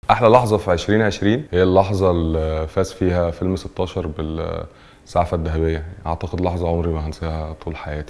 احلى لحظه في 2020 هي اللحظه اللي فاز فيها فيلم 16 بالسعفه الذهبيه اعتقد لحظه عمري ما هنساها طول حياتي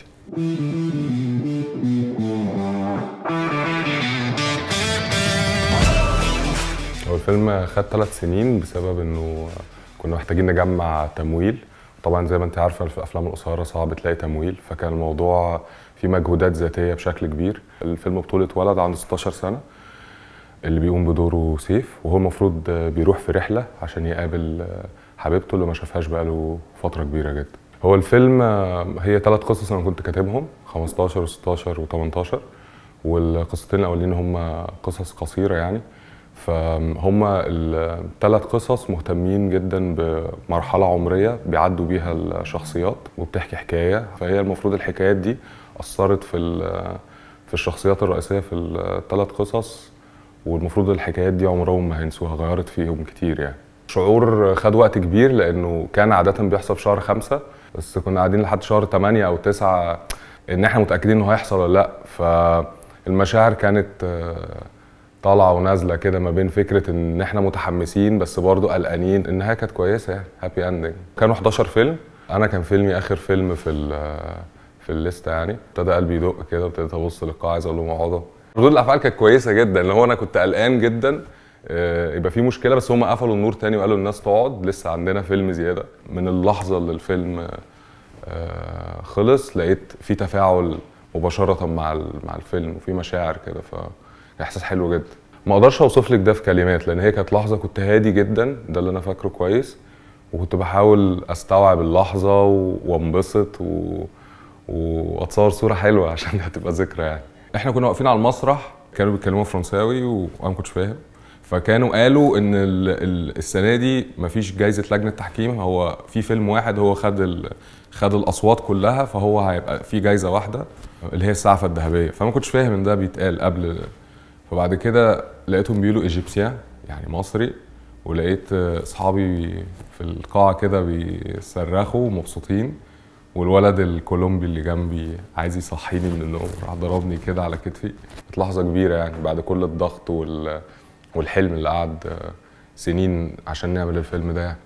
هو الفيلم خد ثلاث سنين بسبب انه كنا محتاجين نجمع تمويل طبعا زي ما انت عارفه في الافلام القصيره صعب تلاقي تمويل فكان الموضوع فيه مجهودات ذاتيه بشكل كبير الفيلم بطوله ولد عنده 16 سنه اللي بيقوم بدوره سيف وهو المفروض بيروح في رحله عشان يقابل حبيبته اللي ما شافهاش بقاله فتره كبيره جدا هو الفيلم هي ثلاث قصص انا كنت كاتبهم 15 و16 و18 والقصتين الاولين هم قصص قصيره يعني فهم الثلاث قصص مهتمين جدا بمرحله عمريه بيعدوا بيها الشخصيات وبتحكي حكايه فهي المفروض الحكايات دي اثرت في في الشخصيات الرئيسيه في الثلاث قصص والمفروض الحكايات دي عمرهم ما هينسوها غيرت فيهم كتير يعني شعور خد وقت كبير لانه كان عاده بيحصل في شهر خمسة بس كنا قاعدين لحد شهر 8 او 9 ان احنا متاكدين انه هيحصل ولا لا فالمشاعر كانت طالعه ونازله كده ما بين فكره ان احنا متحمسين بس برضه قلقانين النهايه كانت كويسه يعني هابي اندنج كانوا 11 فيلم انا كان فيلمي اخر فيلم في في الليسته يعني ابتدى قلبي يدق كده وابتديت ابص للقاعه عايز اقول لهم اقعدوا ردود الافعال كانت كويسه جدا اللي هو انا كنت قلقان جدا يبقى في مشكله بس هم قفلوا النور تاني وقالوا الناس تقعد لسه عندنا فيلم زياده من اللحظه اللي الفيلم خلص لقيت في تفاعل مباشره مع مع الفيلم وفي مشاعر كده فاحساس حلو جدا ما اقدرش اوصف لك ده في كلمات لان هي كانت لحظه كنت هادي جدا ده اللي انا فاكره كويس وكنت بحاول استوعب اللحظه وانبسط و... واتصور صوره حلوه عشان هتبقى ذكرى يعني احنا كنا واقفين على المسرح كانوا بيتكلموا فرنساوي وانا ما كنتش فاهم فكانوا قالوا ان السنه دي مفيش جايزه لجنه تحكيم هو في فيلم واحد هو خد ال... خد الاصوات كلها فهو هيبقى في جايزه واحده اللي هي السعفه الذهبيه فما كنتش فاهم ان ده بيتقال قبل فبعد كده لقيتهم بيقولوا ايجيبسيان يعني مصري ولقيت اصحابي في القاعه كده بيصرخوا مبسوطين والولد الكولومبي اللي جنبي عايز يصحيني من النوم راح ضربني كده على كتفي كانت لحظه كبيره يعني بعد كل الضغط وال... والحلم اللي قعد سنين عشان نعمل الفيلم ده يعني